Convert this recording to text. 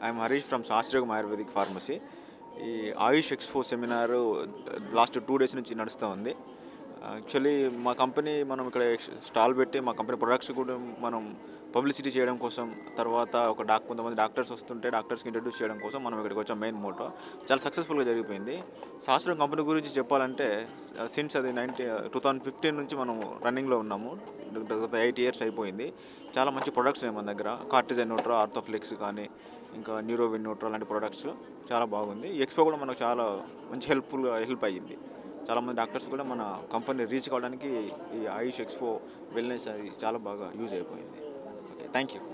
I'm Harish from Shastrayogam ayurvedic pharmacy ఈ AYUSH expo seminar last two days నుంచి నడుస్తూ ఉంది యాక్చువల్లీ మా కంపెనీ మనం ఇక్కడ స్టాల్ పెట్టి మా కంపెనీ ప్రొడక్ట్స్ కూడా మనం పబ్లిసిటీ చేయడం కోసం తర్వాత ఒక డాక్ కొంతమంది డాక్టర్స్ వస్తుంటే డాక్టర్స్కి ఇంట్రడ్యూస్ చేయడం కోసం మనం ఇక్కడికి వచ్చాం మెయిన్ మోటో చాలా సక్సెస్ఫుల్గా జరిగిపోయింది శాస్త్రం కంపెనీ గురించి చెప్పాలంటే సిన్స్ అది నైన్టీ టూ థౌజండ్ ఫిఫ్టీన్ నుంచి మనం రన్నింగ్లో ఉన్నాము గత ఎయిట్ ఇయర్స్ అయిపోయింది చాలా మంచి ప్రొడక్ట్స్ ఉన్నాయి మన దగ్గర కార్టిజన్ న్యూట్రో ఆర్థోఫ్లెక్స్ కానీ ఇంకా న్యూరోవిన్ న్యూట్రో లాంటి ప్రొడక్ట్స్ చాలా బాగుంది ఈ ఎక్స్పో కూడా మనకు చాలా మంచి హెల్ప్ఫుల్గా హెల్ప్ అయ్యింది చాలామంది డాక్టర్స్ కూడా మన కంపెనీ రీచ్ కావడానికి ఈ ఆయుష్ ఎక్స్పో వెల్నెస్ అది చాలా బాగా యూజ్ అయిపోయింది ఓకే థ్యాంక్ యూ